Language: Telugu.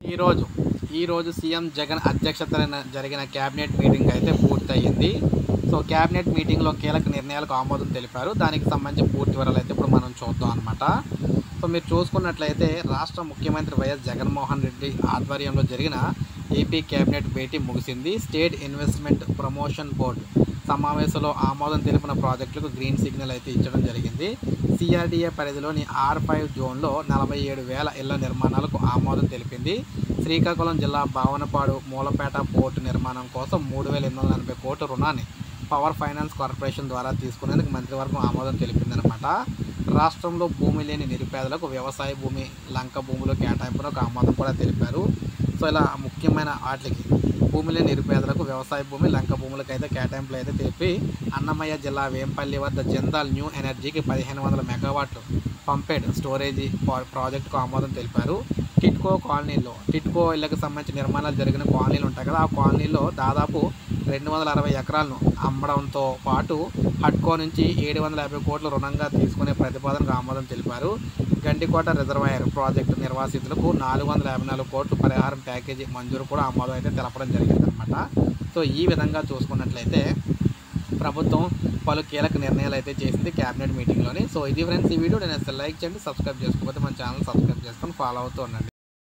ఈరోజు ఈరోజు సీఎం జగన్ అధ్యక్షతన జరిగిన క్యాబినెట్ మీటింగ్ అయితే పూర్తయింది సో క్యాబినెట్ మీటింగ్లో కీలక నిర్ణయాలకు ఆమోదం తెలిపారు దానికి సంబంధించి పూర్తి వివరాలు అయితే ఇప్పుడు మనం చూద్దాం అనమాట సో మీరు చూసుకున్నట్లయితే రాష్ట్ర ముఖ్యమంత్రి వైఎస్ జగన్మోహన్ రెడ్డి ఆధ్వర్యంలో జరిగిన ఏపీ కేబినెట్ భేటీ ముగిసింది స్టేట్ ఇన్వెస్ట్మెంట్ ప్రమోషన్ బోర్డు సమావేశంలో ఆమోదం తెలిపిన ప్రాజెక్టులకు గ్రీన్ సిగ్నల్ అయితే ఇచ్చడం జరిగింది సిఆర్డీఏ పరిధిలోని ఆర్ ఫైవ్ జోన్లో నలభై ఏడు వేల ఇళ్ల నిర్మాణాలకు ఆమోదం తెలిపింది శ్రీకాకుళం జిల్లా భావనపాడు మూలపేట పోర్టు నిర్మాణం కోసం మూడు వేల ఎనిమిది వందల ఎనభై కోట్ల రుణాన్ని పవర్ ఫైనాన్స్ కార్పొరేషన్ ద్వారా తీసుకునేందుకు మంత్రివర్గం ఆమోదం తెలిపిందనమాట రాష్ట్రంలో భూమి లేని నిరుపేదలకు వ్యవసాయ భూమి లంక భూములు కేటాయింపునకు ఆమోదం కూడా తెలిపారు సో ఇలా ముఖ్యమైన వాటికి భూమి లేని నిరుపేదలకు వ్యవసాయ భూమి లంక భూములకు అయితే కేటాయింపులు అయితే తెలిపి అన్నమయ్య జిల్లా వేంపల్లి వద్ద జందాల్ న్యూ ఎనర్జీకి పదిహేను వందల మెగావాట్లు పంపేడ్ స్టోరేజీ పా- ప్రాజెక్టుకు ఆమోదం తెలిపారు టిట్కో కాలనీలో టిట్కో ఇళ్ళకి సంబంధించి నిర్మాణాలు జరిగిన కాలనీలు ఉంటాయి కదా ఆ కాలనీలో దాదాపు రెండు వందల అరవై ఎకరాలను అమ్మడంతో పాటు హడ్కో నుంచి ఏడు వందల యాభై కోట్ల రుణంగా తీసుకునే ప్రతిపాదనకు ఆమోదం తెలిపారు గండికోట రిజర్వాయర్ ప్రాజెక్టు నిర్వాసితులకు నాలుగు వందల యాభై నాలుగు కోట్ల పరిహారం ప్యాకేజీ మంజూరు కూడా ఆమోదం అయితే తెలపడం జరిగిందనమాట సో ఈ విధంగా చూసుకున్నట్లయితే ప్రభుత్వం పలు కీలక నిర్ణయాలు అయితే చేసింది క్యాబినెట్ మీటింగ్లోని సో ఇది ఫ్రెండ్స్ ఈ వీడియో నేను అసలు లైక్ చేయండి సబ్స్క్రైబ్ చేసుకోకపోతే మన ఛానల్ సబ్స్క్రైబ్ చేసుకొని ఫాలో అవుతూ ఉండండి